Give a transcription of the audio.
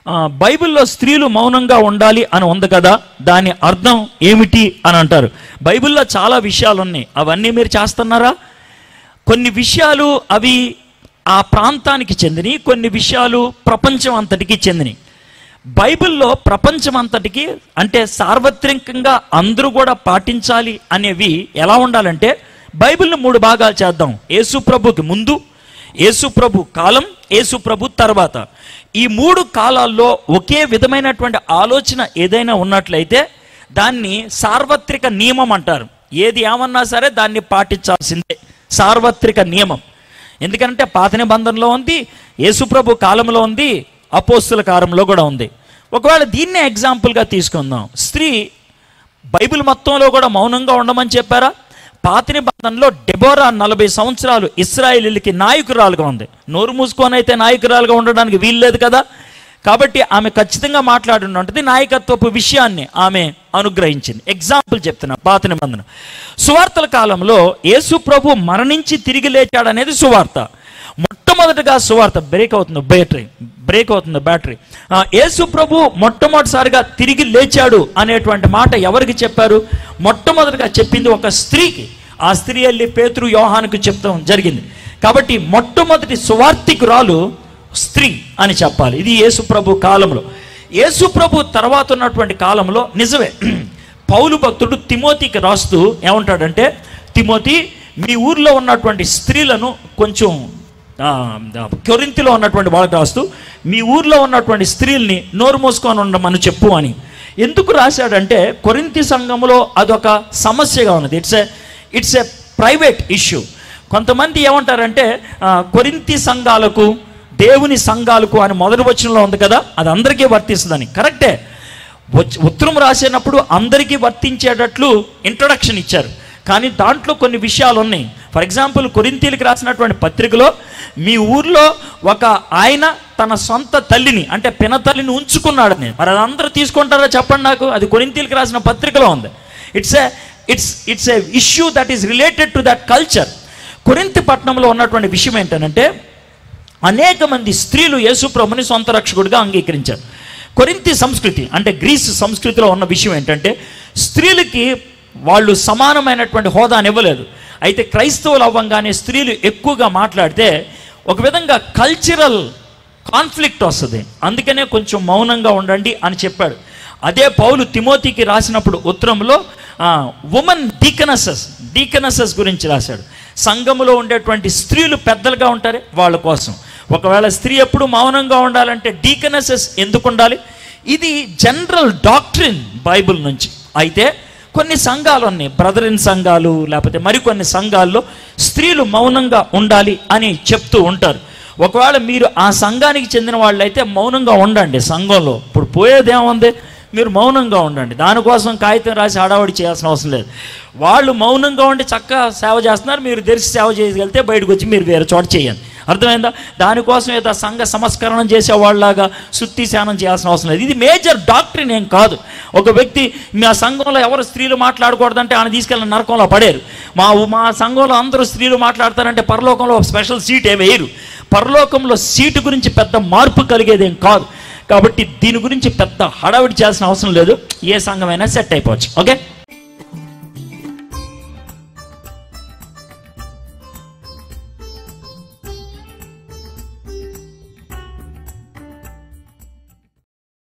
ఆ, బైబిల్లో స్త్రీలు మౌనంగా ఉండాలి అని ఉంది కదా దాని అర్థం ఏమిటి అని అంటారు బైబిల్లో చాలా విషయాలు ఉన్నాయి అవన్నీ మీరు చేస్తున్నారా కొన్ని విషయాలు అవి ఆ ప్రాంతానికి చెందినవి కొన్ని విషయాలు ప్రపంచం అంతటికి చెందినవి బైబిల్లో ప్రపంచం అంతటికి అంటే సార్వత్రికంగా అందరూ కూడా పాటించాలి అనేవి ఎలా ఉండాలంటే బైబిల్ని మూడు భాగాలు చేద్దాం యేసు ప్రభుకి ముందు యేసు ప్రభు కాలం యేసు ప్రభు తర్వాత ఈ మూడు కాలాల్లో ఒకే విధమైనటువంటి ఆలోచన ఏదైనా ఉన్నట్లయితే దాన్ని సార్వత్రిక నియమం అంటారు ఏది ఏమన్నా సరే దాన్ని పాటించాల్సిందే సార్వత్రిక నియమం ఎందుకంటే పాత నిబంధనలో ఉంది యేసుప్రభు కాలంలో ఉంది అపోస్తుల కాలంలో కూడా ఉంది ఒకవేళ దీన్నే ఎగ్జాంపుల్గా తీసుకుందాం స్త్రీ బైబిల్ మొత్తంలో కూడా మౌనంగా ఉండమని చెప్పారా పాత నిబంధనలో డెబోరా నలభై సంవత్సరాలు ఇస్రాయేలీలకి నాయకురాలుగా ఉంది నోరు మూసుకొని అయితే నాయకురాలుగా ఉండడానికి వీల్లేదు కదా కాబట్టి ఆమె ఖచ్చితంగా మాట్లాడినటువంటిది నాయకత్వపు విషయాన్ని ఆమె అనుగ్రహించింది ఎగ్జాంపుల్ చెప్తున్నా పాత నిబంధన సువార్తల కాలంలో యేసు ప్రభు మరణించి తిరిగి లేచాడనేది సువార్త మొట్టమొదటిగా సువార్త బ్రేక్ అవుతుంది బ్యాటరీ బ్రేక్ అవుతుంది బ్యాటరీ ఆ, యేసు ప్రభు మొట్టమొదటిసారిగా తిరిగి లేచాడు అనేటువంటి మాట ఎవరికి చెప్పారు మొట్టమొదటిగా చెప్పింది ఒక స్త్రీకి ఆ స్త్రీ వెళ్ళి పేతురు యోహానికి చెప్తాం జరిగింది కాబట్టి మొట్టమొదటి సువార్తికురాలు స్త్రీ అని చెప్పాలి ఇది యేసు ప్రభు కాలంలో యేసు ప్రభు తర్వాత ఉన్నటువంటి కాలంలో నిజమే పౌలు భక్తుడు తిమోతికి రాస్తూ ఏమంటాడంటే తిమోతి మీ ఊర్లో ఉన్నటువంటి స్త్రీలను కొంచెం ఆ, కొరింతిలో ఉన్నటువంటి వాళ్ళకి రాస్తూ మీ ఊర్లో ఉన్నటువంటి స్త్రీల్ని నోరు మూసుకొని ఉండమని చెప్పు అని ఎందుకు రాశాడంటే కొరింతి సంఘంలో అదొక సమస్యగా ఉన్నది it's a it's a private issue కొంతమంది ఏమంటారంటే ఆ, కొరింతి సంఘాలకు దేవుని సంఘాలకు అని మొదటి వచనంలో ఉంది కదా అది అందరికీ వర్తిస్తుందని కరెక్టే వచ్చ- ఉత్తరం రాసేటప్పుడు అందరికీ వర్తించేటట్లు ఇంట్రొడక్షన్ ఇచ్చారు కానీ దాంట్లో కొన్ని విషయాలు ఉన్నాయి ఫర్ ఎగ్జాంపుల్ కొరింతీలకు రాసినటువంటి పత్రికలో మీ ఊర్లో ఒక ఆయన తన సొంత తల్లిని అంటే పినతల్లిని ఉంచుకున్నాడని మరి అది అందరూ తీసుకుంటారా చెప్పండి నాకు అది కొరింతీలకు రాసిన పత్రికలో ఉంది it's a it's it's a issue that is related to that culture కొరింతి పట్టణంలో ఉన్నటువంటి విషయం ఏంటంటే అనేక మంది స్త్రీలు యేసుప్రభుని సొంత రక్షకుడిగా అంగీకరించారు కొరింతి సంస్కృతి అంటే గ్రీస్ సంస్కృతిలో ఉన్న విషయం ఏంటంటే స్త్రీలకి వాళ్ళు సమానమైనటువంటి హోదాని ఇవ్వలేదు అయితే క్రైస్తవులు అవ్వంగానే స్త్రీలు ఎక్కువగా మాట్లాడితే ఒక విధంగా కల్చరల్ కాన్ఫ్లిక్ట్ వస్తుంది అందుకనే కొంచెం మౌనంగా ఉండండి అని చెప్పాడు అదే పౌలు తిమోతికి రాసినప్పుడు ఉత్తరంలో ఉమెన్ డీకనసెస్ డీకనసెస్ గురించి రాశాడు సంఘములో ఉండేటువంటి స్త్రీలు పెద్దలుగా ఉంటారే వాళ్ళ కోసం ఒకవేళ స్త్రీ ఎప్పుడు మౌనంగా ఉండాలంటే డీకనసెస్ ఎందుకు ఉండాలి ఇది జనరల్ డాక్ట్రిన్ బైబిల్ నుంచి అయితే కొన్ని సంఘాలు ఉన్నాయి బ్రదరిన్ సంఘాలు లేకపోతే మరికొన్ని సంఘాల్లో స్త్రీలు మౌనంగా ఉండాలి అని చెప్తూ ఉంటారు ఒకవేళ మీరు ఆ సంఘానికి చెందిన వాళ్ళైతే మౌనంగా ఉండండి సంఘంలో ఇప్పుడు పోయేదేముంది మీరు మౌనంగా ఉండండి దానికోసం కాగితం రాసి హడావడి చేయాల్సిన అవసరం లేదు వాళ్ళు మౌనంగా ఉండి చక్కగా సేవ చేస్తున్నారు మీరు తెరిచి సేవ చేయగలిగితే బయటకు వచ్చి మీరు వేరే చోట చేయండి అర్థమైందా దానికోసం ఏదో సంఘ సంస్కరణం చేసే వాళ్ళలాగా సుత్తి శానం చేయాల్సిన అవసరం లేదు ఇది మేజర్ డాక్టరీన్ ఏం కాదు ఒక వ్యక్తి మా సంఘంలో ఎవరు స్త్రీలు మాట్లాడకూడదంటే ఆయన తీసుకెళ్ళిన నరకంలో పడేరు మా మా సంఘంలో అందరూ స్త్రీలు మాట్లాడతారంటే పరలోకంలో ఒక స్పెషల్ సీట్ ఏ వేయరు పరలోకంలో సీటు గురించి పెద్ద మార్పు కలిగేదేం కాదు కాబట్టి దీని గురించి పెద్ద హడావిడి చేయాల్సిన అవసరం లేదు ఏ సంఘమైనా సెట్ అయిపోవచ్చు ఓకే